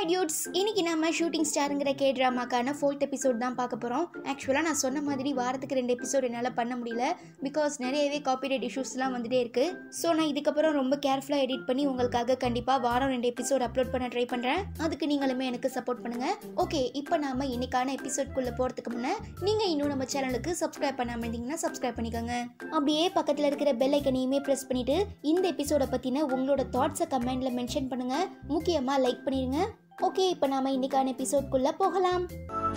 hi dudes இன்னைக்கு நம்ம shooting ஸ்டாருங்கிற கே ட்ராமாக்கான ஃபோர்த் எபிசோட் தான் பார்க்க போகிறோம் ஆக்சுவலாக நான் சொன்ன மாதிரி வாரத்துக்கு ரெண்டு எபிசோட் என்னால் பண்ண முடியல பிகாஸ் நிறையவே காப்பிரைட் இஷ்யூஸ்லாம் வந்துட்டே இருக்குது ஸோ நான் இதுக்கப்புறம் ரொம்ப கேர்ஃபுல்லாக எடிட் பண்ணி உங்களுக்காக கண்டிப்பாக வாரம் ரெண்டு எபிசோட் அப்லோட் பண்ண ட்ரை பண்ணுறேன் அதுக்கு நீங்களுமே எனக்கு சப்போர்ட் பண்ணுங்கள் ஓகே இப்போ நாம இன்னைக்கான எபிசோட்குள்ளே போகிறதுக்கு முன்னே நீங்கள் இன்னும் நம்ம சேனலுக்கு சப்ஸ்கிரைப் பண்ணாமல் இருந்தீங்கன்னா சப்ஸ்கிரைப் பண்ணிக்கோங்க அப்படியே பக்கத்தில் இருக்கிற பெல் ஐக்கனையுமே ப்ரெஸ் பண்ணிவிட்டு இந்த எபிசோடை பற்றின உங்களோட தாட்ஸை கமெண்டில் மென்ஷன் பண்ணுங்கள் முக்கியமாக லைக் பண்ணிடுங்க ஓகே இப்போ நாம இன்னைக்கான எபிசோட்குள்ள போகலாம்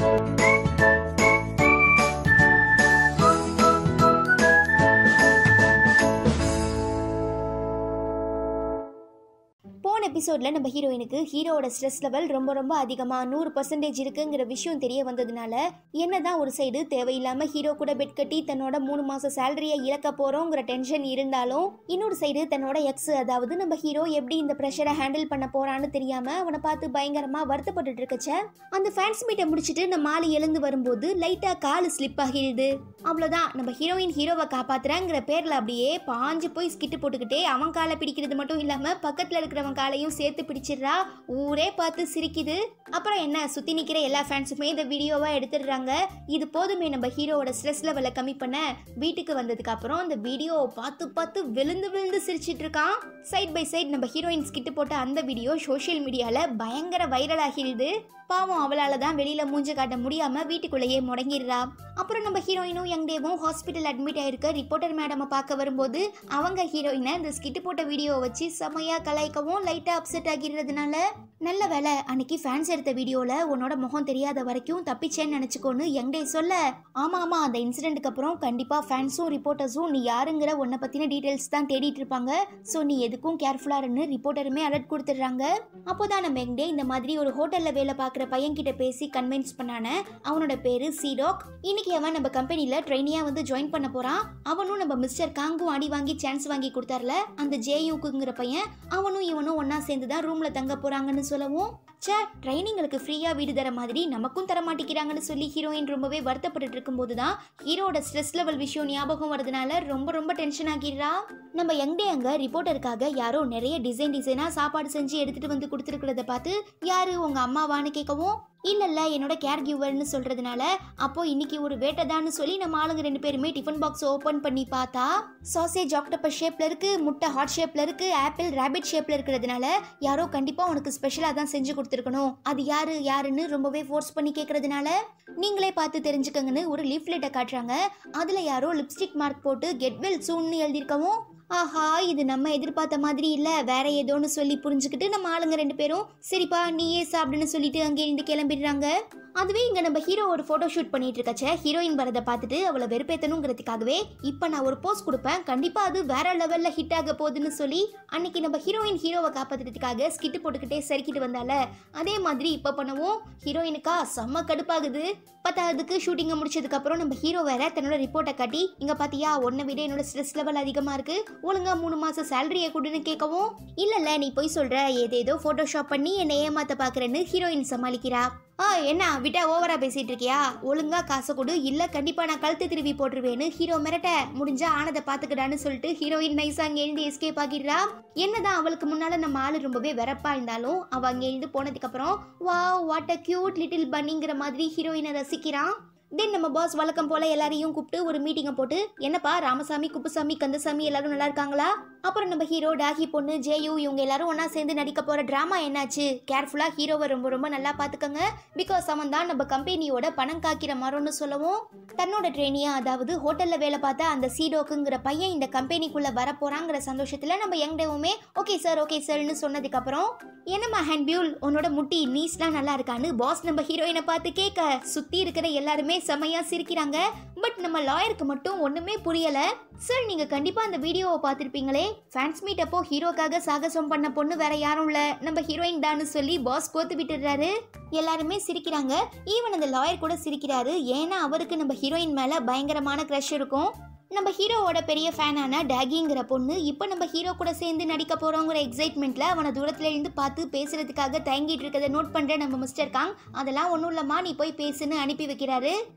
போன எபிசோடில் நம்ம ஹீரோயினுக்கு ஹீரோவோட ஸ்ட்ரெஸ் லெவல் ரொம்ப ரொம்ப அதிகமாக நூறு பர்சன்டேஜ் இருக்குங்கிற விஷயம் தெரிய வந்ததுனால என்னதான் ஒரு சைடு தேவையில்லாமல் ஹீரோ கூட பெட் கட்டி தன்னோட மூணு மாதம் சேலரியை இழக்க போகிறோங்கிற டென்ஷன் இருந்தாலும் இன்னொரு சைடு தன்னோட எக்ஸ் அதாவது நம்ம ஹீரோ எப்படி இந்த ப்ரெஷரை ஹேண்டில் பண்ண போறான்னு தெரியாமல் அவனை பார்த்து பயங்கரமாக வருத்தப்பட்டுட்டு இருக்கச்ச அந்த ஃபேன்ஸ் மீட்டை முடிச்சுட்டு நம்ம ஆளு எழுந்து வரும்போது லைட்டாக கால் ஸ்லிப் ஆகிடுது அவ்வளோதான் நம்ம ஹீரோயின் ஹீரோவை காப்பாத்துறாங்கிற பேரில் அப்படியே பாஞ்சு போய் ஸ்கிட்டு போட்டுக்கிட்டே அவன் காலை பிடிக்கிறது மட்டும் இல்லாமல் பக்கத்தில் இருக்கிறவன் காலையும் சேர்த்து பிடிச்சிடுறா ஊரே பார்த்து சிரிக்குது அப்புறம் என்ன சுற்றி நிற்கிற எல்லா ஃபேன்ஸுமே இந்த வீடியோவாக எடுத்துடுறாங்க இது போதுமே நம்ம ஹீரோவோட ஸ்ட்ரெஸ் லெவலை கம்மி பண்ண வீட்டுக்கு வந்ததுக்கு அப்புறம் அந்த வீடியோ பார்த்து பார்த்து விழுந்து விழுந்து சிரிச்சிட்டு இருக்கான் சைட் பை சைட் நம்ம ஹீரோயின் ஸ்கிட்டு போட்ட அந்த வீடியோ சோஷியல் மீடியாவில் பயங்கர வைரல் ஆகிடுது பாவம் அவளால தான் வெளியில மூஞ்ச காட்ட முடியாம வீட்டுக்குள்ளேயே முடங்கிடுறா அப்புறம் நம்ம ஹீரோயினும் யங் டேவும் ஹாஸ்பிட்டல் அட்மிட் ஆயிருக்க ரிப்போர்ட்டர் மேடமை பார்க்க வரும்போது அவங்க ஹீரோயினை இந்த ஸ்கிட்டு போட்ட வீடியோவை வச்சு செமையா கலாய்க்கவும் லைட்டா அப்செட் ஆகிடுறதுனால நல்ல வேலை அன்னைக்கு ஃபேன்ஸ் எடுத்த வீடியோல உன்னோட முகம் தெரியாத வரைக்கும் தப்பிச்சேன்னு நினைச்சுக்கோன்னு யங் டே சொல்ல ஆமா ஆமா அந்த இன்சிடென்ட்க்கு அப்புறம் கண்டிப்பா ஃபேன்ஸும் ரிப்போர்ட்டர்ஸும் நீ யாருங்கிற உன்னை பத்தின டீடைல்ஸ் தான் தேடிட்டு இருப்பாங்க ஸோ நீ எதுக்கும் கேர்ஃபுல்லா இருந்து ரிப்போர்ட்டருமே அலர்ட் கொடுத்துடுறாங்க அப்போதான் நம்ம யங் டே இந்த மாதிரி ஒரு ஹோட்டல்ல வேலை பார்க்குற பையன் கிட்ட பேசி கன்வின்ஸ் பண்ணான அவனோட பேரு சீடாக் இன்னைக்கு அவன் நம்ம கம்பெனில ட்ரெயினியா வந்து ஜாயின் பண்ண போறான் அவனும் நம்ம மிஸ்டர் காங்கும் அடி வாங்கி சான்ஸ் வாங்கி கொடுத்தார்ல அந்த ஜேயூக்குங்கிற பையன் அவனும் இவனும் ஒண்ணா சேர்ந்து தான் ரூம்ல தங்க போறாங்கன்னு சொல்லவும் ச்சே ட்ரைனிங்களுக்கு ஃப்ரீயா வீடு தர மாதிரி நமக்கும் தர மாட்டேங்கிறாங்கன்னு சொல்லி ஹீரோயின் ரொம்பவே வருத்தப்பட்டு இருக்கும்போது தான் ஹீரோட ஸ்ட்ரெஸ் லெவல் விஷயம் ஞாபகம் வரதுனால ரொம்ப ரொம்ப டென்ஷன் ஆகிடுறா நம்ம யங் டே அங்க ரிப்போர்ட்டருக்காக யாரோ நிறைய டிசைன் டிசைனா சாப்பாடு செஞ்சு எடுத்துட்டு வந்து கொடுத்துருக்கிறத பார்த்து யாரு உங்க அம்மாவான்னு கேட்கவும் இல்ல இல்ல என்னோட கேர் கிவர்னு சொல்றதுனால அப்போ இன்னைக்கு ஒரு வேட்டைதான்னு சொல்லி நம்ம ஆளுங்க ரெண்டு பேருமே டிஃபன் பாக்ஸ் ஓபன் பண்ணி பார்த்தா சாசேஜ் ஆக்டோபஸ் ஷேப்ல இருக்கு முட்டை ஹாட் ஷேப்ல இருக்கு ஆப்பிள் ரேபிட் ஷேப்ல இருக்கிறதுனால யாரோ கண்டிப்பா உனக்கு ஸ்பெஷலா தான் செஞ்சு கொடுத்துருக்கணும் அது யாரு யாருன்னு ரொம்பவே ஃபோர்ஸ் பண்ணி கேட்கறதுனால நீங்களே பார்த்து தெரிஞ்சுக்கங்கன்னு ஒரு லீஃப்லெட்டை காட்டுறாங்க அதுல யாரோ லிப்ஸ்டிக் மார்க் போட்டு கெட் வெல் சூன்னு எழுதியிருக்கவும் ஆஹா இது நம்ம எதிர்பார்த்த மாதிரி இல்ல வேற ஏதோன்னு சொல்லி புரிஞ்சுக்கிட்டு நம்ம ஆளுங்க ரெண்டு பேரும் சரிப்பா நீயே சாப்பிடுன்னு சொல்லிட்டு அங்கேருந்து கிளம்பிடுறாங்க அதுவே இங்க நம்ம ஹீரோ ஒரு போட்டோ ஷூட் பண்ணிட்டு இருக்கச்ச ஹீரோயின் வரதை பார்த்துட்டு அவளை வெறுப்பேத்தணுங்கிறதுக்காகவே இப்ப நான் ஒரு போஸ்ட் கொடுப்பேன் கண்டிப்பா அது வேற லெவல்ல ஹிட் ஆக போகுதுன்னு சொல்லி அன்னைக்கு நம்ம ஹீரோயின் ஹீரோவை காப்பாத்துறதுக்காக ஸ்கிட்டு போட்டுக்கிட்டே சறுக்கிட்டு வந்தால அதே மாதிரி இப்ப பண்ணவும் ஹீரோயினுக்கா செம்ம கடுப்பாகுது பத்தாவதுக்கு ஷூட்டிங்கை முடிச்சதுக்கு அப்புறம் நம்ம ஹீரோ வேற தன்னோட ரிப்போர்ட்டை காட்டி இங்க பாத்தியா உன்னை விட என்னோட ஸ்ட்ரெஸ் லெவல் அதிகமா இருக்கு ஒழுங்கா மூணு மாசம் சேலரியை கொடுன்னு கேட்கவும் இல்ல இல்ல நீ போய் சொல்ற ஏதேதோ போட்டோஷாப் பண்ணி என்னை ஏமாத்த பாக்குறேன்னு ஹீரோயின் சமாளிக்கிறா ஆ என்ன விட்டா ஓவரா பேசிட்டு இருக்கியா ஒழுங்கா காசை கொடு இல்ல கண்டிப்பா நான் கழுத்து திருவி போட்டுருவேன்னு ஹீரோ மிரட்ட முடிஞ்சா ஆனதை பாத்துக்கடான்னு சொல்லிட்டு ஹீரோயின் நைஸா அங்க எழுந்து எஸ்கேப் ஆகிடுறா என்னதான் அவளுக்கு முன்னால நம்ம ஆளு ரொம்பவே வெறப்பா இருந்தாலும் அவ அங்க எழுந்து போனதுக்கு அப்புறம் wow what a cute little பன்னிங்கிற மாதிரி ஹீரோயினை ரசிக்கிறான் தென் நம்ம பாஸ் வழக்கம் போல எல்லாரையும் கூப்பிட்டு ஒரு மீட்டிங்கை போட்டு என்னப்பா ராமசாமி குப்புசாமி கந்தசாமி எல்லாரும் நல்லா இருக்காங்களா அப்புறம் நம்ம ஹீரோ டாகி பொண்ணு ஜேயு இவங்க எல்லாரும் ஒண்ணா சேர்ந்து நடிக்க போற டிராமா என்னாச்சு கேர்ஃபுல்லா ஹீரோவை ரொம்ப ரொம்ப நல்லா பாத்துக்கங்க பிகாஸ் அவன் தான் நம்ம கம்பெனியோட பணம் காக்கிற மரம்னு சொல்லவும் தன்னோட ட்ரெயினியா அதாவது ஹோட்டல்ல வேலை பார்த்த அந்த சீடோக்குங்கிற பையன் இந்த கம்பெனிக்குள்ள வர போறாங்கிற சந்தோஷத்துல நம்ம யங் டேவுமே ஓகே சார் ஓகே சார்னு சொன்னதுக்கு அப்புறம் என்னம்மா ஹேண்ட் பியூல் உன்னோட முட்டி நீஸ்லாம் நல்லா இருக்கான்னு பாஸ் நம்ம ஹீரோயினை பார்த்து கேட்க சுத்தி இருக்கிற எல்லாருமே செமையா சிரிக்கிறாங்க பட் நம்ம லாயருக்கு மட்டும் ஒண்ணுமே புரியல சார் நீங்க கண்டிப்பா அந்த வீடியோவை பார்த்திருப்பீங்களே ஃபேன்ஸ் மீட் அப்போ ஹீரோக்காக சாகசம் பண்ண பொண்ணு வேற யாரும் இல்ல நம்ம ஹீரோயின் தான்னு சொல்லி பாஸ் கோத்து விட்டுடுறாரு எல்லாருமே சிரிக்கிறாங்க ஈவன் அந்த லாயர் கூட சிரிக்கிறாரு ஏன்னா அவருக்கு நம்ம ஹீரோயின் மேல பயங்கரமான க்ரஷ் இருக்கும் நம்ம ஹீரோவோட பெரிய ஃபேனான டேகிங்கிற பொண்ணு இப்போ நம்ம ஹீரோ கூட சேர்ந்து நடிக்க போறோங்கிற எக்ஸைட்மெண்ட்ல அவனை தூரத்துல இருந்து பார்த்து பேசுறதுக்காக தயங்கிட்டு இருக்கதை நோட் பண்ற நம்ம மிஸ்டர் காங் அதெல்லாம் ஒன்றும் இல்லம்மா நீ போய் பேசுன்னு அனுப்பி வைக்கிறாரு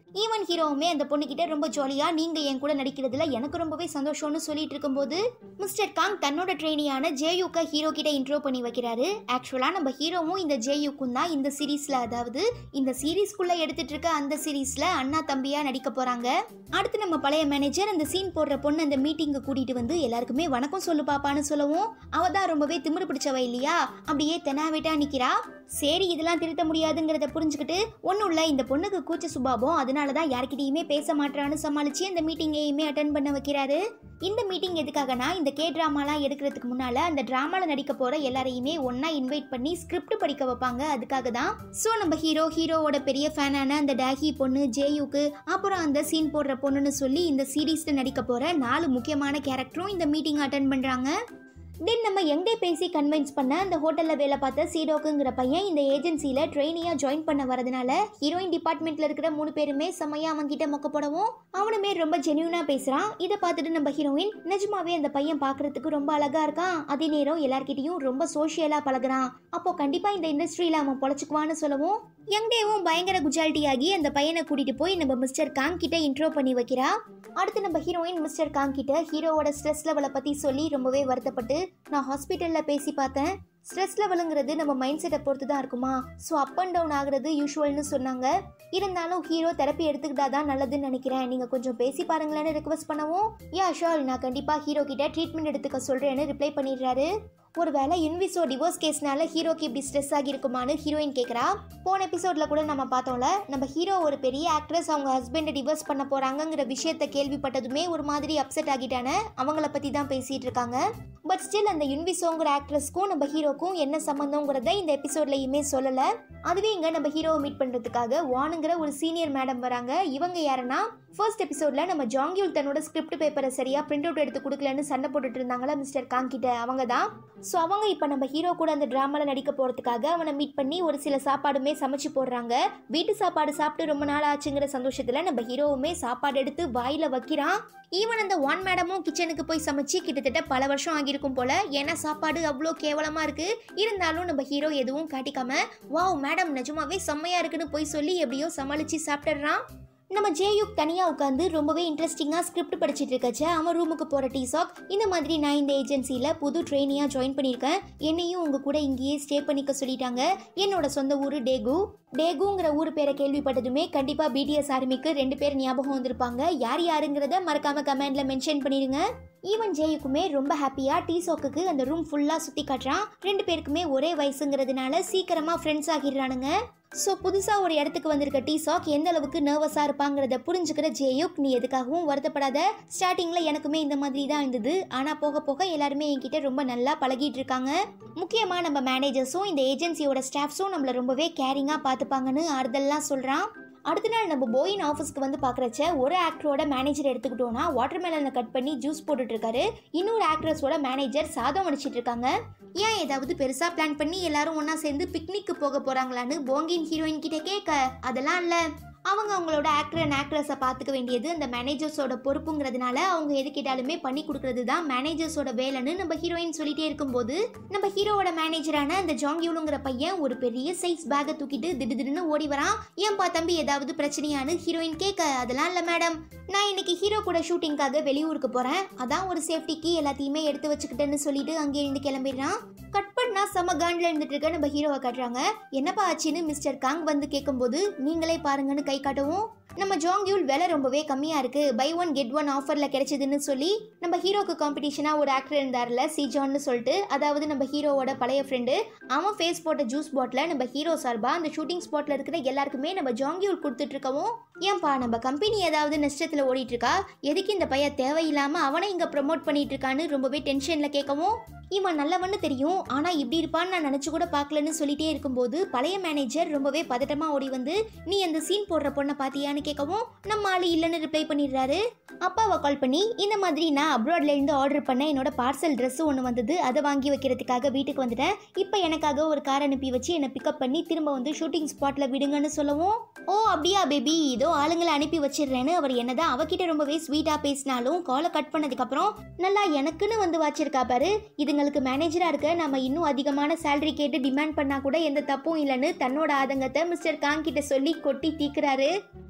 ஈவன் ஹீரோவுமே அந்த பொண்ணுகிட்ட ரொம்ப ஜாலியா நீங்க என் கூட நடிக்கிறதுல எனக்கு ரொம்பவே சந்தோஷம்னு சொல்லிட்டு இருக்கும்போது மிஸ்டர் காங் தன்னோட ட்ரெயினியான ஜேயுக்க ஹீரோ கிட்ட இன்ட்ரோ பண்ணி வைக்கிறாரு ஆக்சுவலா நம்ம ஹீரோவும் இந்த ஜேயுக்கும் தான் இந்த சீரீஸ்ல அதாவது இந்த சீரீஸ்க்குள்ள எடுத்துட்டு இருக்க அந்த சீரீஸ்ல அண்ணா தம்பியா நடிக்க போறாங்க அடுத்து நம்ம பழைய மேனேஜர் அந்த சீன் போடுற பொண்ணு அந்த மீட்டிங்கு கூட்டிட்டு வந்து எல்லாருக்குமே வணக்கம் சொல்லு பாப்பான்னு சொல்லவும் அவ தான் ரொம்பவே திமிரு பிடிச்சவ இல்லையா அப்படியே தெனாவேட்டா நிக்கிறா சரி இதெல்லாம் திருத்த முடியாதுங்கிறத புரிஞ்சுக்கிட்டு ஒன்றும் இல்லை இந்த பொண்ணுக்கு கூச்ச சுபாவம் அதனால தான் யார்கிட்டயுமே பேச மாட்டான்னு சமாளிச்சு அந்த மீட்டிங்கையுமே அட்டன் பண்ண வைக்கிறாரு இந்த மீட்டிங் எதுக்காகனா இந்த கே ட்ராமாலாம் எடுக்கிறதுக்கு முன்னால அந்த ட்ராமால நடிக்க போற எல்லாரையுமே ஒண்ணா இன்வைட் பண்ணி ஸ்கிரிப்ட் படிக்க வைப்பாங்க அதுக்காக தான் ஸோ நம்ம ஹீரோ ஹீரோவோட பெரிய ஃபேனான அந்த டாகி பொண்ணு ஜேயுக்கு அப்புறம் அந்த சீன் போடுற பொண்ணுன்னு சொல்லி இந்த சீரீஸ்ல நடிக்க போற நாலு முக்கியமான கேரக்டரும் இந்த மீட்டிங் அட்டன் பண்றாங்க தென் நம்ம எங்கே பேசி கன்வின்ஸ் பண்ண அந்த ஹோட்டலில் வேலை பார்த்த சீடோக்குங்கிற பையன் இந்த ஏஜென்சியில் ட்ரெயினியாக ஜாயின் பண்ண வரதுனால ஹீரோயின் டிபார்ட்மெண்ட்டில் இருக்கிற மூணு பேருமே செம்மையாக அவன்கிட்ட மொக்க போடவும் அவனுமே ரொம்ப ஜென்யூனாக பேசுகிறான் இதை பார்த்துட்டு நம்ம ஹீரோயின் நிஜமாவே அந்த பையன் பார்க்கறதுக்கு ரொம்ப அழகாக இருக்கான் அதே நேரம் எல்லார்கிட்டயும் ரொம்ப சோஷியலாக பழகுறான் அப்போ கண்டிப்பாக இந்த இண்டஸ்ட்ரியில் அவன் பொழைச்சுக்குவான்னு சொல்லவும் யங்டேவும் பயங்கர குஜாலிட்டி ஆகி அந்த பையனை கூட்டிட்டு போய் நம்ம மிஸ்டர் காங் கிட்ட இன்ட்ரோ பண்ணி வைக்கிறா அடுத்து நம்ம ஹீரோயின் மிஸ்டர் காங் கிட்ட ஹீரோவோட ஸ்ட்ரெஸ் லெவலை பத்தி சொல்லி ரொம்பவே வருத்தப்பட்டு நான் ஹாஸ்பிட்டல்ல பேசி பார்த்தேன் ஸ்ட்ரெஸ் லெவலுங்கிறது நம்ம மைண்ட் செட்டை பொறுத்து தான் இருக்குமா ஸோ அப் அண்ட் டவுன் ஆகுறது யூஷுவல்னு சொன்னாங்க இருந்தாலும் ஹீரோ தெரப்பி எடுத்துக்கிட்டா தான் நல்லதுன்னு நினைக்கிறேன் நீங்க கொஞ்சம் பேசி பாருங்களேன்னு ரெக்வஸ்ட் பண்ணவும் யா ஷோல் நான் கண்டிப்பா ஹீரோ கிட்ட ட்ரீட்மெண்ட் எடுத்துக்க சொல்றேன்னு ரிப்ளை பண்ணிடுறாரு ஒருவேளை இன்விசோ டிவோர்ஸ் கேஸ்னால ஹீரோக்கு இப்படி ஸ்ட்ரெஸ் ஆகிருக்குமான்னு ஹீரோயின் கேட்குறா போன எபிசோட்ல கூட நம்ம பார்த்தோம்ல நம்ம ஹீரோ ஒரு பெரிய ஆக்ட்ரஸ் அவங்க ஹஸ்பண்டை டிவோர்ஸ் பண்ண போறாங்கங்கிற விஷயத்த கேள்விப்பட்டதுமே ஒரு மாதிரி அப்செட் ஆகிட்டானே அவங்கள பத்தி தான் பேசிட்டு இருக்காங்க பட் ஸ்டில் அந்த யுன்விசோங்கிற ஆக்ட்ரஸ்க்கும் நம்ம ஹீரோக்கும் என்ன சம்மந்தங்கிறத இந்த எபிசோட்லயுமே சொல்லல அதுவே இங்க நம்ம ஹீரோவை மீட் பண்றதுக்காக வானுங்கிற ஒரு சீனியர் மேடம் வராங்க இவங்க யாருன்னா ஃபர்ஸ்ட் எபிசோட்ல நம்ம ஜாங்கியூல் தன்னோட ஸ்கிரிப்ட் பேப்பரை சரியா பிரிண்ட் அவுட் எடுத்து கொடுக்கலன்னு சண்டை போட்டுட்டு இருந்தாங்களா மிஸ்டர் காங் கிட்ட அவங்க தான் ஸோ அவங்க இப்போ நம்ம ஹீரோ கூட அந்த ட்ராமால நடிக்க போறதுக்காக அவனை மீட் பண்ணி ஒரு சில சாப்பாடுமே சமைச்சு போடுறாங்க வீட்டு சாப்பாடு சாப்பிட்டு ரொம்ப நாள் ஆச்சுங்கிற சந்தோஷத்துல நம்ம ஹீரோவுமே சாப்பாடு எடுத்து வாயில வைக்கிறான் ஈவன் அந்த ஒன் மேடமும் கிச்சனுக்கு போய் சமைச்சு கிட்டத்தட்ட பல வருஷம் ஆகியிருக்கும் போல ஏன்னா சாப்பாடு அவ்வளோ கேவலமா இருக்கு இருந்தாலும் நம்ம ஹீரோ எதுவும் காட்டிக்காம வாவ் மேடம் நிஜமாவே செம்மையா இருக்குன்னு போய் சொல்லி எப்படியோ சமாளிச்சு சாப்பிட்டுறான் நம்ம ஜேயுக் தனியாக உட்காந்து ரொம்பவே இன்ட்ரெஸ்டிங்காக ஸ்கிரிப்ட் படிச்சிட்டு இருக்கச்ச அவன் ரூமுக்கு போகிற டீசாக் இந்த மாதிரி நான் இந்த ஏஜென்சியில் புது ட்ரெயினியாக ஜாயின் பண்ணியிருக்கேன் என்னையும் உங்கள் கூட இங்கேயே ஸ்டே பண்ணிக்க சொல்லிட்டாங்க என்னோட சொந்த ஊர் டேகு டேகுங்கிற ஊர் பேரை கேள்விப்பட்டதுமே கண்டிப்பாக பிடிஎஸ் ஆர்மிக்கு ரெண்டு பேர் ஞாபகம் வந்திருப்பாங்க யார் யாருங்கிறத மறக்காம கமெண்ட்ல மென்ஷன் பண்ணிடுங்க ஈவன் ஜேயுக்குமே ரொம்ப ஹாப்பியா டீ சோக்குக்கு அந்த ரூம் ஃபுல்லா சுத்தி காட்டுறான் ரெண்டு பேருக்குமே ஒரே வயசுங்கிறதுனால சீக்கிரமா ஃப்ரெண்ட்ஸ் ஆகிடுறானுங்க ஸோ புதுசாக ஒரு இடத்துக்கு வந்திருக்க டீ சாக் எந்த அளவுக்கு நர்வஸாக இருப்பாங்கிறத புரிஞ்சுக்கிற ஜேயுக் நீ எதுக்காகவும் வருத்தப்படாத ஸ்டார்டிங்கில் எனக்குமே இந்த மாதிரி தான் இருந்தது ஆனால் போக போக எல்லாருமே என்கிட்ட ரொம்ப நல்லா பழகிட்டு இருக்காங்க முக்கியமாக நம்ம மேனேஜர்ஸும் இந்த ஏஜென்சியோட ஸ்டாஃப்ஸும் நம்மளை ரொம்பவே கேரிங்காக பார்த்துப்பாங்கன்னு ஆறுதல்லாம் சொல்கிறான் அடுத்த நாள் நம்ம போயின் ஆஃபீஸ்க்கு வந்து பார்க்குறச்ச ஒரு ஆக்டரோட மேனேஜர் எடுத்துக்கிட்டோன்னா வாட்டர் மெலனை கட் பண்ணி ஜூஸ் போட்டுட்டு இருக்காரு இன்னொரு ஆக்ட்ரஸோட மேனேஜர் சாதம் வடிச்சிட்டு இருக்காங்க ஏன் ஏதாவது பெருசா பிளான் பண்ணி எல்லாரும் ஒண்ணா சேர்ந்து பிக்னிக்கு போக போறாங்களான்னு போங்கின் ஹீரோயின் கிட்ட கேட்க அதெல்லாம் இல்ல அவங்க அவங்களோட ஆக்டர் அண்ட் ஆக்ட்ரஸை பார்த்துக்க வேண்டியது அந்த மேனேஜர்ஸோட பொறுப்புங்கிறதுனால அவங்க எது கேட்டாலுமே பண்ணி கொடுக்கறது தான் மேனேஜர்ஸோட வேலைன்னு நம்ம ஹீரோயின் சொல்லிட்டே இருக்கும்போது நம்ம ஹீரோவோட மேனேஜரான அந்த ஜாங்கியூலுங்கிற பையன் ஒரு பெரிய சைஸ் பேக்கை தூக்கிட்டு திடுதிடுன்னு ஓடி வரான் ஏன்பா தம்பி ஏதாவது பிரச்சனையான்னு ஹீரோயின் கேட்க அதெல்லாம் இல்லை மேடம் நான் இன்னைக்கு ஹீரோ கூட ஷூட்டிங்காக வெளியூருக்கு போறேன் அதான் ஒரு சேஃப்டிக்கு எல்லாத்தையுமே எடுத்து வச்சுக்கிட்டேன்னு சொல்லிட்டு அங்கே இருந்து கிளம்பிடுறான் கட் பண்ணா செம காண்டில் இருந்துட்டு இருக்க நம்ம ஹீரோவை காட்டுறாங்க என்னப்பா ஆச்சுன்னு மிஸ்டர் காங் வந்து கேட்கும்போது நீங்களே பாருங்கன்னு கை காட்டவும் நம்ம ஜாங்கியூல் விலை ரொம்பவே கம்மியா இருக்கு பை ஒன் கெட் ஒன் ஆஃபர்ல கிடைச்சதுன்னு சொல்லி நம்ம ஹீரோக்கு காம்படிஷனா ஒரு ஆக்டர் இருந்தார்ல சிஜான்னு சொல்லிட்டு அதாவது நம்ம ஹீரோவோட பழைய ஃப்ரெண்டு அவன் ஃபேஸ் போட்ட ஜூஸ் பாட்டில நம்ம ஹீரோ சார்பா அந்த ஷூட்டிங் ஸ்பாட்ல இருக்கிற எல்லாருக்குமே நம்ம ஜாங்கியூல் கொடுத்துட்டு இருக்கவும் ஏன்பா நம்ம கம்பெனி ஏதாவது நஷ்டத்துல ஓடிட்டு இருக்கா எதுக்கு இந்த பையன் தேவையில்லாம அவனை இங்க ப்ரமோட் பண்ணிட்டு இருக்கான்னு ரொம்பவே டென்ஷன்ல கேட்கவும் இவன் நல்லவன்னு தெரியும் ஆனா இப்படி இருப்பான்னு நான் நினைச்சு கூட பார்க்கலன்னு சொல்லிட்டே இருக்கும்போது பழைய மேனேஜர் ரொம்பவே பதட்டமா ஓடி வந்து நீ அந்த சீன் போடுற பொண்ணை பாத்தியான்னு கேட்கவும் நம்ம ஆளு இல்லைன்னு ரிப்ளை பண்ணிடுறாரு அப்பாவை கால் பண்ணி இந்த மாதிரி நான் அப்ராட்ல இருந்து ஆர்டர் பண்ண என்னோட பார்சல் Dress ஒன்று வந்தது அதை வாங்கி வைக்கிறதுக்காக வீட்டுக்கு வந்துட்டேன் இப்போ எனக்காக ஒரு கார் அனுப்பி வச்சு என்னை பிக்கப் பண்ணி திரும்ப வந்து ஷூட்டிங் ஸ்பாட்ல விடுங்கன்னு சொல்லவும் ஓ அப்படியா பேபி இதோ ஆளுங்களை அனுப்பி வச்சிடுறேன்னு அவர் என்னதான் அவகிட்ட ரொம்பவே ஸ்வீட்டா பேசினாலும் காலை கட் பண்ணதுக்கு அப்புறம் நல்லா எனக்குன்னு வந்து வச்சிருக்கா பாரு இதுங்களுக்கு மேனேஜரா இருக்க நம்ம இன்னும் அதிகமான சேலரி கேட்டு டிமாண்ட் பண்ணா கூட எந்த தப்பும் இல்லைன்னு தன்னோட ஆதங்கத்தை மிஸ்டர் காங் கிட்ட சொல்லி கொட்டி தீக்குறாரு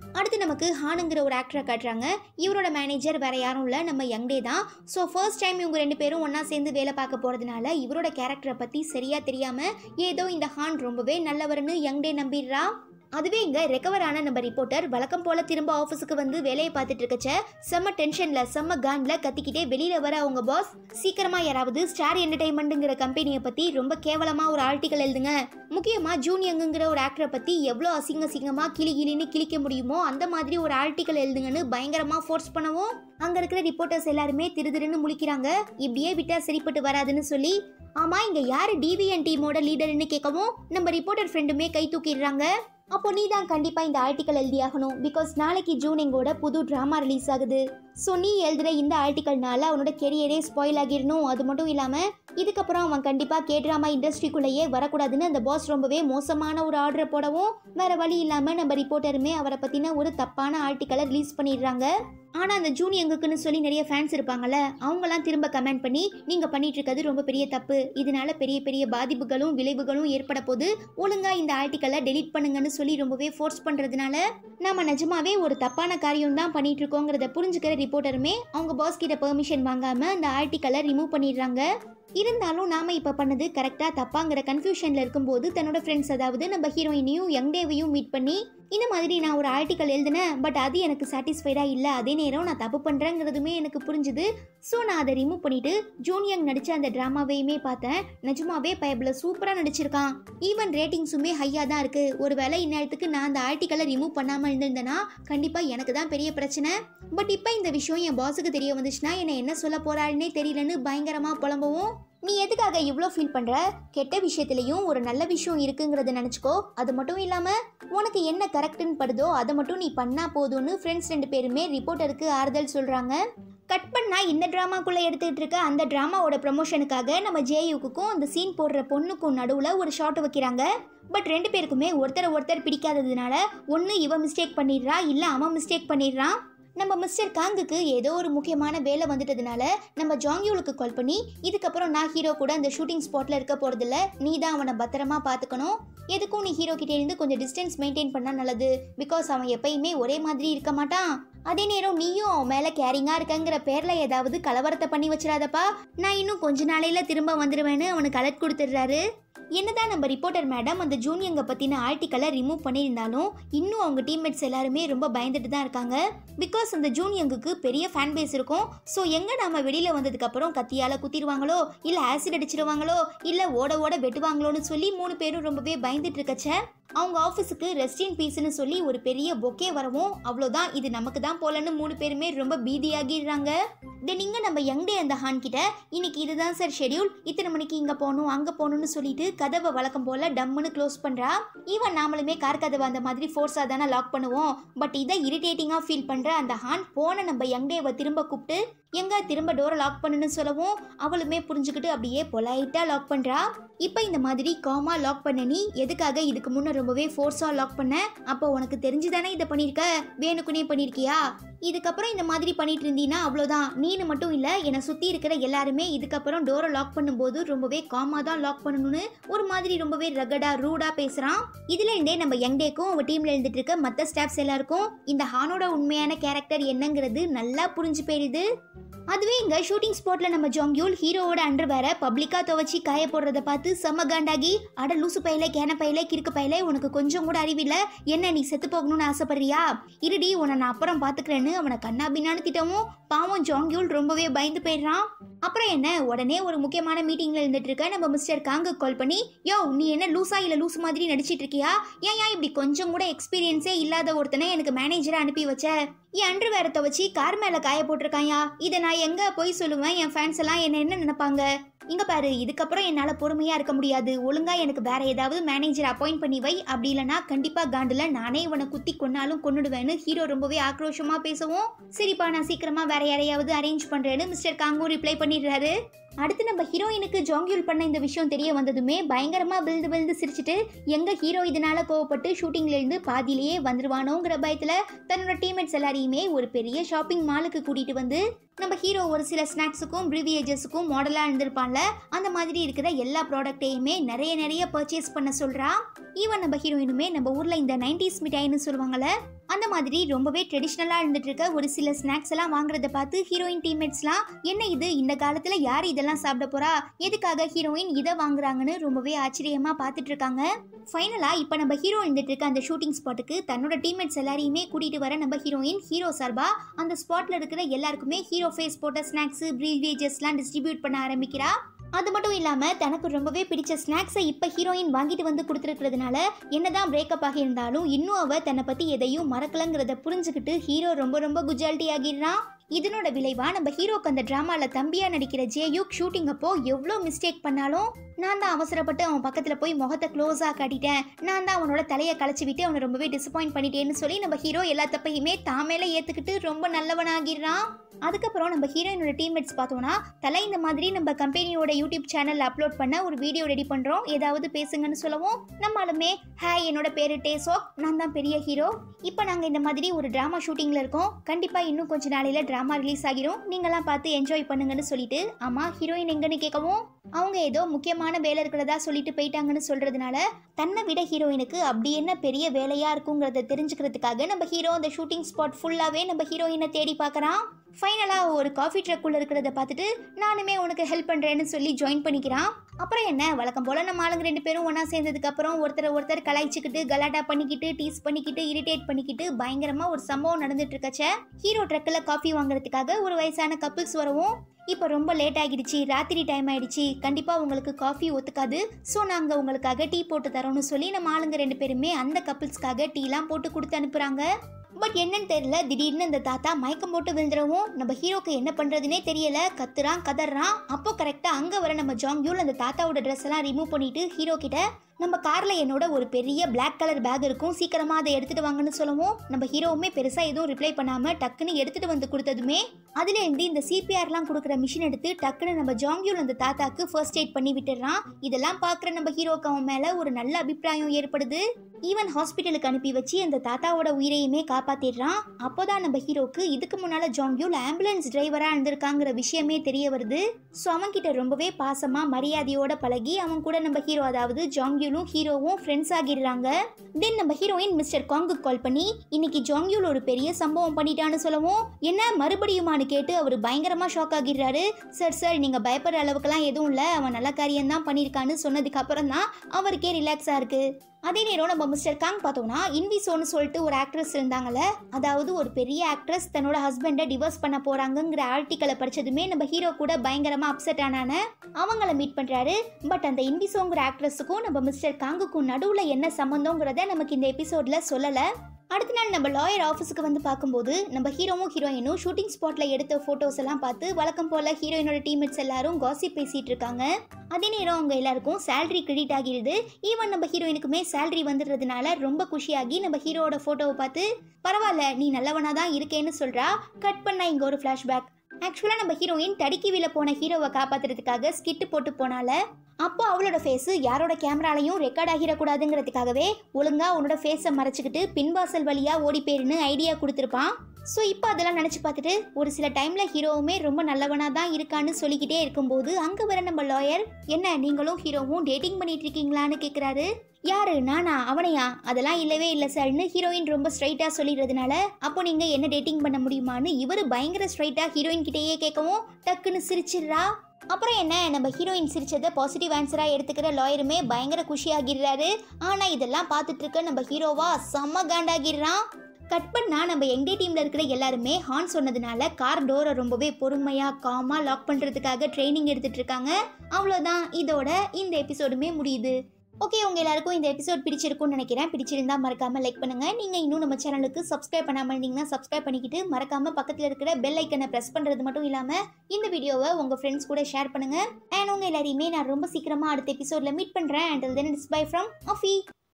அடுத்து நமக்கு ஹானுங்கிற ஒரு ஆக்டரை காட்டுறாங்க இவரோட மேனேஜர் வேற யாரும் இல்லை நம்ம யங்டே தான் ஸோ ஃபர்ஸ்ட் டைம் இவங்க ரெண்டு பேரும் ஒன்றா சேர்ந்து வேலை பார்க்க போகிறதுனால இவரோட கேரக்டரை பற்றி சரியாக தெரியாமல் ஏதோ இந்த ஹான் ரொம்பவே நல்லவர்னு யங்டே நம்பிடுறா அதுவே இங்க ரெக்கவர் ஆன நம்ம ரிப்போர்ட்டர் வழக்கம் போல திரும்ப ஆஃபீஸுக்கு வந்து வேலையை பார்த்துட்டு இருக்கச்ச செம்ம டென்ஷன்ல செம்ம கான்ல கத்திக்கிட்டே வெளியில வர அவங்க பாஸ் சீக்கிரமா யாராவது ஸ்டார் என்டர்டைன்மெண்ட்டுங்கிற கம்பெனியை பத்தி ரொம்ப கேவலமா ஒரு ஆர்டிக்கல் எழுதுங்க முக்கியமா ஜூனியங்குங்கிற ஒரு ஆக்டரை பத்தி எவ்வளோ அசிங்க அசிங்கமா கிளி கிளின்னு கிழிக்க முடியுமோ அந்த மாதிரி ஒரு ஆர்டிக்கல் எழுதுங்கன்னு பயங்கரமா ஃபோர்ஸ் பண்ணவும் அங்க இருக்கிற ரிப்போர்ட்டர்ஸ் எல்லாருமே திரு திருன்னு முழிக்கிறாங்க இப்படியே விட்டா சரிப்பட்டு வராதுன்னு சொல்லி ஆமா இங்க யாரு டிவிஎன் டீமோட லீடர்னு கேட்கவும் நம்ம ரிப்போர்ட்டர் ஃப்ரெண்டுமே கை தூக்கிடுறாங்க அப்போ நீ தான் கண்டிப்பாக இந்த ஆர்டிக்கல் எழுதியாகணும் பிகாஸ் நாளைக்கு ஜூன் எங்கோட புது ட்ராமா ரிலீஸ் ஆகுது ஸோ நீ எழுதுகிற இந்த ஆர்டிக்கல்னால அவனோட கெரியரே ஸ்பாயில் ஆகிடணும் அது மட்டும் இல்லாமல் இதுக்கப்புறம் அவன் கண்டிப்பாக கே ட்ராமா இண்டஸ்ட்ரிக்குள்ளேயே வரக்கூடாதுன்னு அந்த பாஸ் ரொம்பவே மோசமான ஒரு ஆர்டரை போடவும் வேற வழி இல்லாமல் நம்ம ரிப்போர்ட்டருமே அவரை பற்றின ஒரு தப்பான ஆர்டிக்கலை ரிலீஸ் பண்ணிடுறாங்க ஆனால் அந்த ஜூனியங்குக்குன்னு சொல்லி நிறைய ஃபேன்ஸ் இருப்பாங்கல்ல அவங்களாம் திரும்ப கமெண்ட் பண்ணி நீங்கள் பண்ணிட்டு இருக்கிறது ரொம்ப பெரிய தப்பு இதனால பெரிய பெரிய பாதிப்புகளும் விளைவுகளும் ஏற்பட போது ஒழுங்கா இந்த ஆர்டிக்கலை டெலீட் பண்ணுங்கன்னு சொல்லி ரொம்பவே ஃபோர்ஸ் பண்ணுறதுனால நம்ம நிஜமாவே ஒரு தப்பான காரியம் தான் பண்ணிட்டு இருக்கோங்கிறத புரிஞ்சுக்கிற ரிப்போர்ட்டருமே அவங்க பாஸ் கிட்ட பெர்மிஷன் வாங்காம அந்த ஆர்டிக்கலை ரிமூவ் பண்ணிடுறாங்க இருந்தாலும் நாம இப்ப பண்ணது கரெக்டா தப்பாங்கிற கன்ஃபியூஷன்ல இருக்கும்போது தன்னோட ஃப்ரெண்ட்ஸ் அதாவது நம்ம ஹீரோயினையும் யங் டேவையும் மீட் பண்ணி இந்த மாதிரி நான் ஒரு ஆர்டிக்கல் எழுதினேன் பட் அது எனக்கு சாட்டிஸ்ஃபைடா இல்ல அதே நேரம் நான் தப்பு பண்றேங்கிறதுமே எனக்கு புரிஞ்சுது ஸோ நான் அதை ரிமூவ் பண்ணிட்டு ஜூனியங் நடிச்ச அந்த டிராமாவையுமே பார்த்தேன் நிஜமாவே பயபில் சூப்பரா நடிச்சிருக்கான் ஈவன் ரேட்டிங்ஸுமே ஹையா தான் இருக்கு ஒருவேளை இந்நேரத்துக்கு நான் அந்த ஆர்டிக்கலை ரிமூவ் பண்ணாம இருந்திருந்தேன்னா கண்டிப்பா எனக்கு தான் பெரிய பிரச்சனை பட் இப்போ இந்த விஷயம் என் பாஸுக்கு தெரிய வந்துச்சுன்னா என்னை என்ன சொல்ல போறாருன்னே தெரியலன்னு பயங்கரமா புலம்பவும் நீ எதுக்காக இவ்வளோ ஃபீல் பண்ற கெட்ட விஷயத்துலயும் ஒரு நல்ல விஷயம் இருக்குங்கிறத நினச்சிக்கோ அது மட்டும் இல்லாம உனக்கு என்ன கரெக்டுன்னு படுதோ அதை மட்டும் நீ பண்ணா போதும்னு ஃப்ரெண்ட்ஸ் ரெண்டு பேருமே ரிப்போர்ட்டருக்கு ஆறுதல் சொல்றாங்க கட் பண்ணா இந்த ட்ராமாக்குள்ள எடுத்துக்கிட்டு இருக்க அந்த ட்ராமாவோட ப்ரமோஷனுக்காக நம்ம ஜேயுக்கும் அந்த சீன் போடுற பொண்ணுக்கும் நடுவில் ஒரு ஷாட் வைக்கிறாங்க பட் ரெண்டு பேருக்குமே ஒருத்தரை ஒருத்தர் பிடிக்காததுனால ஒன்று இவன் மிஸ்டேக் பண்ணிடுறா இல்லை அவன் மிஸ்டேக் பண்ணிடுறான் நம்ம மிஸ்டர் காங்குக்கு ஏதோ ஒரு முக்கியமான வேலை வந்துட்டதுனால நம்ம ஜாங்கியூலுக்கு கால் பண்ணி இதுக்கப்புறம் நான் ஹீரோ கூட அந்த ஷூட்டிங் ஸ்பாட்ல இருக்க போறதில்ல நீ தான் அவனை பத்திரமா பார்த்துக்கணும் எதுக்கும் நீ ஹீரோ கிட்டே இருந்து கொஞ்சம் டிஸ்டன்ஸ் மெயின்டைன் பண்ணா நல்லது பிகாஸ் அவன் எப்பயுமே ஒரே மாதிரி இருக்க மாட்டான் அதே நேரம் நீயும் அவன் மேல கேரிங்கா இருக்கங்கிற பேர்ல ஏதாவது கலவரத்தை பண்ணி வச்சிடாதப்பா நான் இன்னும் கொஞ்ச நாளையில திரும்ப வந்துருவேன்னு அவனுக்கு அலர்ட் கொடுத்துடுறாரு என்னதான் நம்ம ரிப்போர்ட்டர் மேடம் அந்த ஜூனியங்க பத்தின ஆர்டிக்கலை ரிமூவ் பண்ணியிருந்தாலும் இன்னும் அவங்க டீம்மேட்ஸ் எல்லாருமே ரொம்ப பயந்துட்டு தான் இருக்காங்க பிகாஸ் அந்த ஜூனியங்குக்கு பெரிய ஃபேன் பேஸ் இருக்கும் ஸோ எங்க நாம வெளியில வந்ததுக்கு அப்புறம் கத்தியால குத்திடுவாங்களோ இல்ல ஆசிட் அடிச்சிருவாங்களோ இல்ல ஓட ஓட வெட்டுவாங்களோன்னு சொல்லி மூணு பேரும் ரொம்பவே பயந்துட்டு இருக்கச்ச அவங்க ஆஃபீஸுக்கு ரெஸ்ட் இன் பீஸ்னு சொல்லி ஒரு பெரிய பொக்கே வரவும் அவ்வளோதான் இது நமக்கு தான் போலன்னு மூணு பேருமே ரொம்ப பீதியாகிடுறாங்க தென் இங்கே நம்ம யங் டே அந்த ஹான் கிட்ட இன்னைக்கு இதுதான் சார் ஷெட்யூல் இத்தனை மணிக்கு இங்கே போகணும் அங்கே போகணும்னு சொல்லிட்டு கதவை வழக்கம் போல டம்முன்னு க்ளோஸ் பண்ணுறா ஈவன் நாமளுமே கார் கதவை அந்த மாதிரி ஃபோர்ஸாக தானே லாக் பண்ணுவோம் பட் இதை இரிட்டேட்டிங்காக ஃபீல் பண்ணுற அந்த ஹான் போன நம்ம யங் டேவை திரும்ப கூப்பிட்டு எங்க திரும்ப டோரை லாக் பண்ணுன்னு சொல்லவும் அவளுமே புரிஞ்சுக்கிட்டு அப்படியே பொலைட்டாக லாக் பண்ணுறா இப்போ இந்த மாதிரி காமா லாக் பண்ண நீ எதுக்காக இதுக்கு முன்ன ரொம்பவே ஃபோர்ஸாக லாக் பண்ண அப்போ உனக்கு தெரிஞ்சு தானே இதை பண்ணியிருக்க வேணுக்குனே பண்ணியிருக்கியா இதுக்கப்புறம் இந்த மாதிரி பண்ணிட்டு இருந்தீன்னா அவ்வளோதான் நீனு மட்டும் இல்லை என்னை சுற்றி இருக்கிற எல்லாருமே இதுக்கப்புறம் டோரை லாக் பண்ணும்போது ரொம்பவே காமாக தான் லாக் பண்ணணும்னு ஒரு மாதிரி ரொம்பவே ரகடா ரூடாக பேசுகிறான் இதுல இருந்தே நம்ம யங் டேக்கும் அவ டீம்ல இருந்துட்டு இருக்க மற்ற ஸ்டாஃப்ஸ் எல்லாருக்கும் இந்த ஹானோட உண்மையான கேரக்டர் என்னங்கிறது நல்லா புரிஞ்சு போயிடுது அதுவே இங்க ஷூட்டிங் ஸ்பாட்ல நம்ம ஜோங்கியூல் ஹீரோவோட அண்டர் வேற பப்ளிக்கா துவச்சி காய போடுறத பார்த்து செம்ம காண்டாகி அட லூசு பையில கேன பையில கிறுக்கு பையில உனக்கு கொஞ்சம் கூட அறிவில்ல என்ன நீ செத்து போகணும்னு ஆசைப்படுறியா இருடி உன்னை நான் அப்புறம் பாத்துக்கிறேன்னு அவனை கண்ணா பின்னான்னு திட்டவும் பாவம் ஜோங்கியூல் ரொம்பவே பயந்து போயிடுறான் அப்புறம் என்ன உடனே ஒரு முக்கியமான மீட்டிங்ல இருந்துட்டு இருக்க நம்ம மிஸ்டர் காங்கு கால் பண்ணி யோ நீ என்ன லூசா இல்ல லூஸ் மாதிரி நடிச்சிட்டு இருக்கியா ஏன் ஏன் இப்படி கொஞ்சம் கூட எக்ஸ்பீரியன்ஸே இல்லாத ஒருத்தனை எனக்கு மேனேஜரா அனுப்பி வச்ச என் அன்று வேறத்தை வச்சு கார் மேல காய போட்டிருக்காயா இதை நான் எங்க போய் சொல்லுவேன் என் ஃபேன்ஸ் எல்லாம் என்ன என்ன நினைப்பாங்க இங்க பாரு இதுக்கப்புறம் என்னால பொறுமையா இருக்க முடியாது ஒழுங்கா எனக்கு வேற ஏதாவது மேனேஜர் அப்பாயிண்ட் பண்ணி வை அப்படி இல்லைன்னா கண்டிப்பா காண்டுல நானே இவனை குத்தி கொன்னாலும் கொன்னுடுவேன்னு ஹீரோ ரொம்பவே ஆக்ரோஷமா பேசவும் சரிப்பா நான் சீக்கிரமா வேற யாரையாவது அரேஞ்ச் பண்றேன்னு மிஸ்டர் காங்கும் ரிப்ளை பண்ணிடுறாரு அடுத்து நம்ம ஹீரோயினுக்கு ஜோங்கியூல் பண்ண இந்த விஷயம் தெரிய வந்ததுமே பயங்கரமா விழுந்து விழுந்து சிரிச்சிட்டு எங்க ஹீரோ இதனால கோவப்பட்டு ஷூட்டிங்ல இருந்து பாதியிலேயே வந்துருவானோங்கிற பயத்துல தன்னோட டீம்மேட்ஸ் எல்லாரையுமே ஒரு பெரிய ஷாப்பிங் மாலுக்கு கூட்டிட்டு வந்து நம்ம ஹீரோ ஒரு சில ஸ்நாக்ஸுக்கும் ப்ரிவியேஜஸுக்கும் மாடலாக இருந்திருப்பான்ல அந்த மாதிரி இருக்கிற எல்லா ப்ராடக்ட்டையுமே நிறைய நிறைய பர்ச்சேஸ் பண்ண சொல்கிறா ஈவன் நம்ம ஹீரோயினுமே நம்ம ஊரில் இந்த நைன்டிஸ் மிட்டாய்னு சொல்லுவாங்கல்ல அந்த மாதிரி ரொம்பவே ட்ரெடிஷ்னலாக இருந்துட்டு இருக்க ஒரு சில ஸ்நாக்ஸ் எல்லாம் வாங்குறத பார்த்து ஹீரோயின் டீம்மேட்ஸ்லாம் என்ன இது இந்த காலத்தில் யார் இதெல்லாம் சாப்பிட போறா எதுக்காக ஹீரோயின் இதை வாங்குறாங்கன்னு ரொம்பவே ஆச்சரியமாக பார்த்துட்டு இருக்காங்க ஃபைனலாக இப்போ நம்ம ஹீரோ இருந்துட்டு இருக்க அந்த ஷூட்டிங் ஸ்பாட்டுக்கு தன்னோட டீம்மேட்ஸ் எல்லாரையுமே கூட்டிட்டு வர நம்ம ஹீரோயின் ஹீரோ சார்பா அந்த ஸ்பாட்ல இருக்கிற எல்லாருக்குமே ஹீரோ ஃபேஸ் போட்ட ஸ்நாக்ஸ் ப்ரீவேஜஸ்லாம் டிஸ்ட்ரிபியூட் பண்ண ஆரம்பிக்கிறா அது மட்டும் இல்லாமல் தனக்கு ரொம்பவே பிடிச்ச ஸ்நாக்ஸை இப்போ ஹீரோயின் வாங்கிட்டு வந்து கொடுத்துருக்கிறதுனால என்னதான் பிரேக்கப் ஆகியிருந்தாலும் இன்னும் அவ தன்னை பற்றி எதையும் மறக்கலங்கிறத புரிஞ்சுக்கிட்டு ஹீரோ ரொம்ப ரொம்ப குஜால்ட்டி ஆகிடுறான் இதனோட விளைவா நம்ம ஹீரோக்கு அந்த டிராமால தம்பியா நடிக்கிற ஜேயுக் ஷூட்டிங் அப்போ எவ்வளோ மிஸ்டேக் பண்ணாலும் நான் தான் அவசரப்பட்டு அவன் பக்கத்துல போய் முகத்தை க்ளோஸா காட்டிட்டேன் நான் தான் அவனோட தலையை களைச்சு விட்டு அவனை ரொம்பவே டிசப்பாயிண்ட் பண்ணிட்டேன்னு சொல்லி நம்ம ஹீரோ எல்லா தப்பையுமே தான் மேல ஏத்துக்கிட்டு ரொம்ப நல்லவனாகிடுறான் அதுக்கப்புறம் நம்ம ஹீரோயினோட டீம்மேட்ஸ் பார்த்தோம்னா தலை இந்த மாதிரி நம்ம கம்பெனியோட யூடியூப் சேனல் அப்லோட் பண்ண ஒரு வீடியோ ரெடி பண்றோம் ஏதாவது பேசுங்கன்னு சொல்லவும் நம்மளுமே ஹாய் என்னோட பேரு டேசோக் நான் தான் பெரிய ஹீரோ இப்போ நாங்கள் இந்த மாதிரி ஒரு ட்ராமா ஷூட்டிங்கில் இருக்கோம் கண்டிப்பாக இன்னும் கொஞ்ச நாளையில் ட்ராமா ரிலீஸ் ஆகிரும் நீங்களாம் பார்த்து என்ஜாய் பண்ணுங்கன்னு சொல்லிட்டு ஆமாம் ஹீரோயின் எங்கன்னு கேட்கவும் அவங்க ஏதோ முக்கியமான வேலை இருக்கிறதா சொல்லிட்டு போயிட்டாங்கன்னு சொல்றதுனால தன்னை விட ஹீரோயினுக்கு அப்படி என்ன பெரிய வேலையா இருக்குங்கிறத தெரிஞ்சுக்கிறதுக்காக நம்ம ஹீரோ அந்த ஷூட்டிங் ஸ்பாட் ஃபுல்லாகவே நம்ம ஹீரோயினை தேடி பார்க்கறான் ஃபைனலாக ஒரு காஃபி ட்ரக்குள்ள இருக்கிறத பார்த்துட்டு நானுமே உனக்கு ஹெல்ப் பண்ணுறேன்னு சொல்லி ஜாயின் பண்ணிக்கிறான் அப்புறம் என்ன வழக்கம் போல் நம்ம ஆளுங்க ரெண்டு பேரும் ஒன்றா சேர்ந்ததுக்கு அப்புறம் ஒருத்தர் ஒருத்தர் கலாய்ச்சிக்கிட்டு கலாட்டா பண்ணிக்கிட்டு டீஸ் பண்ணிக்கிட்டு இரிட்டேட் பண்ணிக்கிட்டு பயங்கரமாக ஒரு சம்பவம் நடந்துட்டு இருக்கச்ச ஹீரோ ட்ரக்கில் காஃபி வாங்குறதுக்காக ஒரு வயசான கப்பிள்ஸ் வரவும் இப்போ ரொம்ப லேட் ஆகிடுச்சு ராத்திரி டைம் ஆயிடுச்சு கண்டிப்பாக உங்களுக்கு காஃபி ஒத்துக்காது ஸோ நாங்கள் உங்களுக்காக டீ போட்டு தரோம்னு சொல்லி நம்ம ஆளுங்க ரெண்டு பேருமே அந்த கப்பிள்ஸ்க்காக டீலாம் போட்டு கொடுத்து அனுப்புகிறாங்க பட் என்னன்னு தெரியல திடீர்னு இந்த தாத்தா மயக்கம் போட்டு விழுந்துடவும் நம்ம ஹீரோக்கு என்ன பண்றதுனே தெரியல கத்துறான் கதறான் அப்போ கரெக்டா அங்க வர நம்ம ஜாங்யூல் அந்த தாத்தாவோட ட்ரெஸ் எல்லாம் ரிமூவ் பண்ணிட்டு ஹீரோ கிட்ட நம்ம கார்ல என்னோட ஒரு பெரிய Black கலர் பேக் இருக்கும் சீக்கிரமா அதை எடுத்துட்டு வாங்கன்னு சொல்லவும் நம்ம ஹீரோவுமே பெருசா எதுவும் ரிப்ளை பண்ணாம டக்குன்னு எடுத்துட்டு வந்து கொடுத்ததுமே அதுல இருந்து இந்த சிபிஆர்லாம் கொடுக்குற மிஷின் எடுத்து டக்குன்னு நம்ம ஜாங்யூல் அந்த தாத்தாக்கு ஃபர்ஸ்ட் எய்ட் பண்ணி விட்டுறான் இதெல்லாம் பார்க்குற நம்ம ஹீரோக்கு அவன் மேல ஒரு நல்ல அபிப்பிராயம் ஏற்படுது ஈவன் ஹாஸ்பிட்டலுக்கு அனுப்பி வச்சு அந்த தாத்தாவோட உயிரையுமே காப்பாத்திடுறான் அப்போதான் நம்ம ஹீரோக்கு இதுக்கு முன்னால ஜாங்யூல் ஆம்புலன்ஸ் டிரைவரா இருந்திருக்காங்கிற விஷயமே தெரிய வருது ஸோ அவன் கிட்ட ரொம்பவே பாசமா மரியாதையோட பழகி அவன் கூட நம்ம ஹீரோ அதாவது ஜாங்யூலும் ஹீரோவும் ஃப்ரெண்ட்ஸ் ஆகிடுறாங்க தென் நம்ம ஹீரோயின் மிஸ்டர் காங்கு கால் பண்ணி இன்னைக்கு ஜாங்யூல் ஒரு பெரிய சம்பவம் பண்ணிட்டான்னு சொல்லவும் என்ன மறுபடியுமான்னு கேட்டு அவர் பயங்கரமா ஷாக் ஆகிடுறாரு சார் சார் நீங்க பயப்படுற அளவுக்குலாம் எதுவும் இல்லை அவன் நல்ல காரியம் தான் பண்ணியிருக்கான்னு சொன்னதுக்கு அப்புறம் தான் அவருக்கே ரிலாக்ஸா இருக்கு அதே நேரம் நம்ம மிஸ்டர் காங் பார்த்தோம்னா இன்விசோன்னு சொல்லிட்டு ஒரு ஆக்ட்ரஸ் இருந்தாங்கல்ல அதாவது ஒரு பெரிய ஆக்ட்ரஸ் தன்னோட ஹஸ்பண்டை டிவோர்ஸ் பண்ண போறாங்கங்கிற ஆர்டிக்கலை படிச்சதுமே நம்ம ஹீரோ கூட பயங்கரமா அப்செட் ஆனான அவங்கள மீட் பண்றாரு பட் அந்த இன்விசோங்கிற ஆக்ட்ரஸுக்கும் நம்ம மிஸ்டர் காங்குக்கும் நடுவுல என்ன சம்மந்தங்கிறத நமக்கு இந்த எபிசோட்ல சொல்லல அடுத்த நாள் நம்ம லாயர் ஆஃபீஸுக்கு வந்து பார்க்கும்போது நம்ம ஹீரோவும் ஹீரோயினும் ஷூட்டிங் ஸ்பாட்ல எடுத்த ஃபோட்டோஸ் எல்லாம் பார்த்து வழக்கம் போல ஹீரோயினோட டீம்மேட்ஸ் எல்லாரும் காசிப் பேசிட்டு இருக்காங்க அதே நேரம் அவங்க எல்லாருக்கும் சேலரி கிரெடிட் ஆகிடுது ஈவன் நம்ம ஹீரோயினுக்குமே சேலரி வந்துடுறதுனால ரொம்ப குஷியாகி நம்ம ஹீரோவோட ஃபோட்டோவை பார்த்து பரவாயில்ல நீ நல்லவனா தான் இருக்கேன்னு சொல்றா கட் பண்ணா இங்க ஒரு ஃப்ளாஷ்பேக் ஆக்சுவலாக நம்ம ஹீரோயின் தடுக்கி போன ஹீரோவை காப்பாத்துறதுக்காக ஸ்கிட்டு போட்டு போனால அப்போ அவளோட ஃபேஸு யாரோட கேமராலையும் ரெக்கார்ட் ஆகிடக்கூடாதுங்கிறதுக்காகவே ஒழுங்கா உன்னோட ஃபேஸை மறைச்சிக்கிட்டு பின்வாசல் வழியா ஓடி போயிருன்னு ஐடியா கொடுத்துருப்பான் ஸோ இப்போ அதெல்லாம் நினச்சி பார்த்துட்டு ஒரு சில டைமில் ஹீரோவுமே ரொம்ப நல்லவனாக தான் இருக்கான்னு சொல்லிக்கிட்டே இருக்கும்போது அங்கே வர நம்ம லாயர் என்ன நீங்களும் ஹீரோவும் டேட்டிங் பண்ணிட்டு இருக்கீங்களான்னு கேட்குறாரு யாரு நானா அவனையா அதெல்லாம் இல்லவே இல்லை சார்னு ஹீரோயின் ரொம்ப ஸ்ட்ரைட்டாக சொல்லிடுறதுனால அப்போ நீங்கள் என்ன டேட்டிங் பண்ண முடியுமான்னு இவர் பயங்கர ஸ்ட்ரைட்டாக ஹீரோயின் கிட்டேயே கேட்கவும் டக்குன்னு சிரிச்சிடுறா அப்புறம் என்ன நம்ம ஹீரோயின் சிரிச்சதை பாசிட்டிவ் ஆன்சராக எடுத்துக்கிற லாயருமே பயங்கர குஷியாகிடுறாரு ஆனால் இதெல்லாம் பார்த்துட்டு இருக்க நம்ம ஹீரோவா செம்ம காண்டாகிடுறான் கட் பண்ணா நம்ம எங்கே டீம்ல இருக்கிற எல்லாருமே ஹார்ன் சொன்னதுனால கார் டோரை ரொம்பவே பொறுமையா காமா லாக் பண்றதுக்காக ட்ரைனிங் எடுத்துட்டு இருக்காங்க அவ்வளோதான் இதோட இந்த எபிசோடுமே முடியுது ஓகே உங்க எல்லாருக்கும் இந்த எபிசோட் பிடிச்சிருக்கும்னு நினைக்கிறேன் பிடிச்சிருந்தா மறக்காம லைக் பண்ணுங்க நீங்க இன்னும் நம்ம சேனலுக்கு சப்ஸ்கிரைப் பண்ணாம இருந்தீங்கன்னா சப்ஸ்கிரைப் பண்ணிக்கிட்டு மறக்காம பக்கத்துல இருக்கிற பெல் ஐக்கனை பிரஸ் பண்றது மட்டும் இல்லாம இந்த வீடியோவை உங்க ஃப்ரெண்ட்ஸ் கூட ஷேர் பண்ணுங்க அண்ட் உங்க எல்லாரையுமே நான் ரொம்ப சீக்கிரமா அடுத்த எபிசோட்ல மீட் பண்றேன் and then it's bye from அஃபி